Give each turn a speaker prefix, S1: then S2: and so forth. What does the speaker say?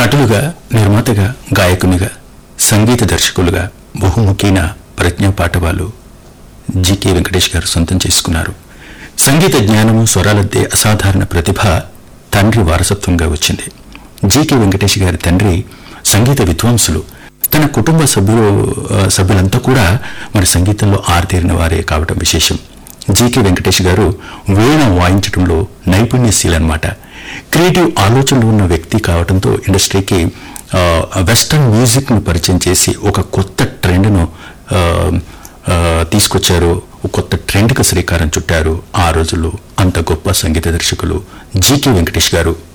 S1: నటులుగా నిర్మాతగా గాయకునిగా సంగీత దర్శకులుగా బహుముఖీన ప్రజ్ఞా పాఠవాలు జీకే వెంకటేష్ గారు సొంతం చేసుకున్నారు సంగీత జ్ఞానము స్వరాలద్దే అసాధారణ ప్రతిభ తండ్రి వారసత్వంగా వచ్చింది జీకే వెంకటేష్ గారి తండ్రి సంగీత విద్వాంసులు తన కుటుంబ సభ్యులు ఆ, సభ్యులంతా కూడా మరి సంగీతంలో ఆరితేరిన వారే కావటం విశేషం జీకే వెంకటేష్ గారు వీణ వాయించడంలో నైపుణ్యశీలన్నమాట క్రియేటివ్ ఆలోచనలు ఉన్న వ్యక్తి కావడంతో ఇండస్ట్రీకి ఆ, వెస్టర్న్ మ్యూజిక్ను పరిచయం చేసి ఒక కొత్త ట్రెండ్ను ఆ, ఆ, తీసుకొచ్చారు ఒక కొత్త ట్రెండ్కి శ్రీకారం చుట్టారు ఆ రోజుల్లో అంత గొప్ప సంగీత దర్శకులు జీకే వెంకటేష్ గారు